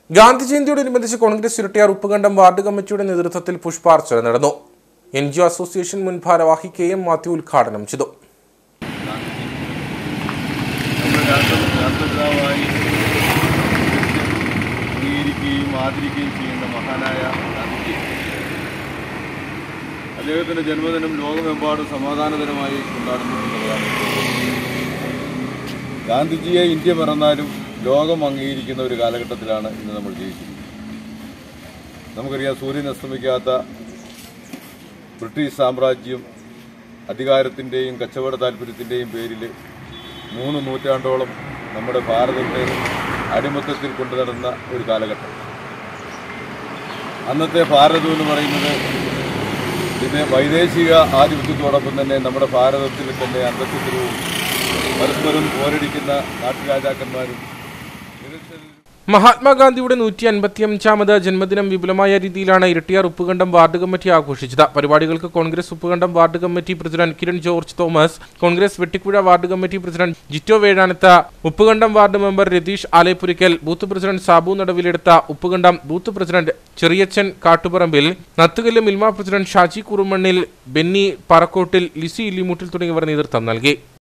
ഗാന്ധി ജയന്തിയോടനുബന്ധിച്ച് Congress Irattayar Uppukandam ward കമ്മിറ്റിയുടെ നേതൃത്വത്തിൽ പുഷ്പാർച്ചന നടന്നു എൻ ജി ഒ അസോസിയേഷൻ മുൻ ഭാരവാഹി കെ എം മാത്യു ഉദ്ഘാടനം ചെയ്തു നമ്മുടെ രാഷ്ട്ര രാഷ്ട്രപിതാവായി അംഗീകരിക്കുകയും ആദരിക്കുകയും ചെയ്യുന്ന മഹാനായ ഗാന്ധിജി അദ്ദേഹത്തിൻ്റെ ജന്മദിനം ലോകമെമ്പാടും സമാധാനപരമായി കൊണ്ടാടുന്നു എന്നുള്ളതാണ് ഗാന്ധിജിയെ ഇന്ത്യ മറന്നാലും ലോകം അംഗീകരിക്കുന്ന ഒരു കാലഘട്ടത്തിലാണ് ഇന്ന് നമ്മൾ ജീവിക്കുന്നത് നമുക്കറിയാം സൂര്യൻ അസ്തമിക്കാത്ത ബ്രിട്ടീഷ് സാമ്രാജ്യം അധികാരത്തിൻ്റെയും കച്ചവട താല്പര്യത്തിൻ്റെയും പേരിൽ മൂന്ന് നൂറ്റാണ്ടോളം നമ്മുടെ ഭാരതത്തെ അടിമത്തത്തിൽ കൊണ്ടു നടന്ന ഒരു കാലഘട്ടം അന്നത്തെ ഭാരതം എന്ന് പറയുന്നത് ഇതിനെ വൈദേശിക ആധിപത്യത്തോടൊപ്പം തന്നെ നമ്മുടെ ഭാരതത്തിൽ തന്നെ അന്തസ്സത്തിലും പരസ്പരം പോരടിക്കുന്ന നാട്ടുരാജാക്കന്മാരും നിരക്ഷരരും മഹാത്മാഗാന്ധിയുടെ നൂറ്റി അൻപത്തിയഞ്ചാമത് ജന്മദിനം വിപുലമായ രീതിയിലാണ് ഇരട്ടിയാർ ഉപ്പുകണ്ടം വാർഡ് കമ്മിറ്റി ആഘോഷിച്ചത് പരിപാടികൾക്ക് Congress Uppukandam ward committee president Kiran George Thomas Congress Vettikuzha ward committee president Jito Vezhanath Uppukandam ward member Ratheesh Alleppurikkal booth president Sabu Naduviledath Uppukandam booth president Cheriyachan Kattuparambil Nathukallu Milma president Shaji Kurumannil Benny Parakottil Lissy Illimuttil തുടങ്ങിയവർ നേതൃത്വം നൽകി